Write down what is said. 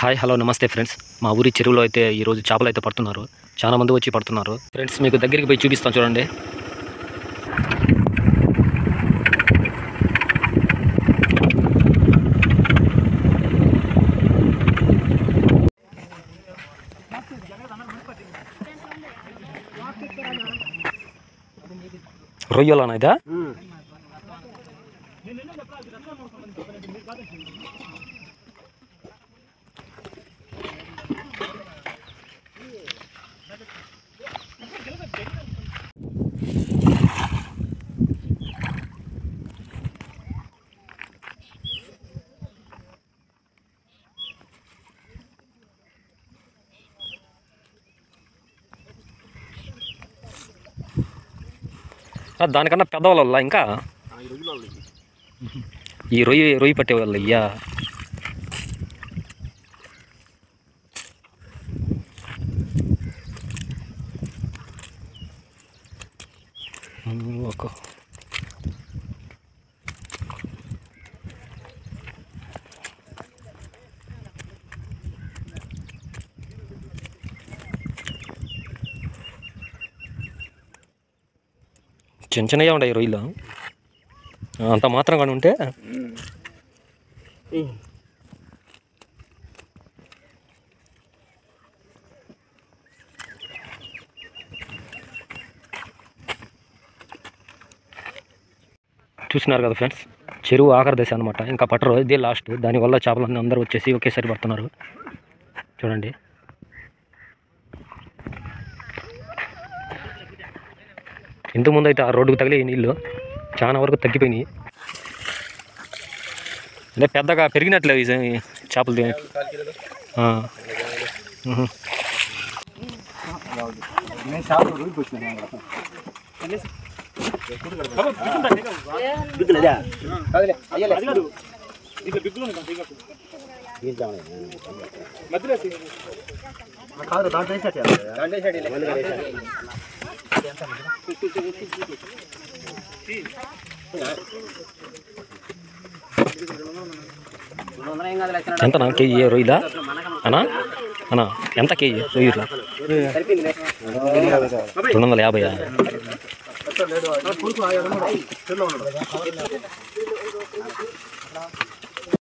Hi hello నమస్తే friends మా ఊరి చెరువులో అయితే ఈరోజు చేపలు అయితే పడుతున్నారు చాలా మంది వచ్చి పడుతున్నారు ఫ్రెండ్స్ మీకు దగ్గరికి పోయి చూపిస్తాను చూడండి రొయ్యలనా ఇదా ఆ, దానికన్నా పెద్దవాళ్ళ ఇంకా ఈ రొయ్యి రొయ్యి పట్టేవాళ్ళు అయ్యా ఒక చిన్న చిన్నగా ఉంటాయి రొయ్యలు ఆ, అంత మాత్రం కానీ ఉంటే చూసినారు కదా ఫ్రెండ్స్ చెరువు ఆఖరి దశ అనమాట ఇంకా పట్టరు ఇదే లాస్ట్ దానివల్ల చేపలన్నీ అందరూ వచ్చేసి ఒకేసారి పడుతున్నారు చూడండి ఇంతకు ముందు అయితే ఆ రోడ్డుకు తగిలే నీళ్ళు చాలా వరకు తగ్గిపోయినాయి అంటే పెద్దగా పెరిగినట్లే ఈ చేపలు ది- ఆ. ఉహు. ఎంతనా కేజీ రొయ్యలా అనా అనా ఎంత కేజీ రొయ్యలా రెండు వందల యాభై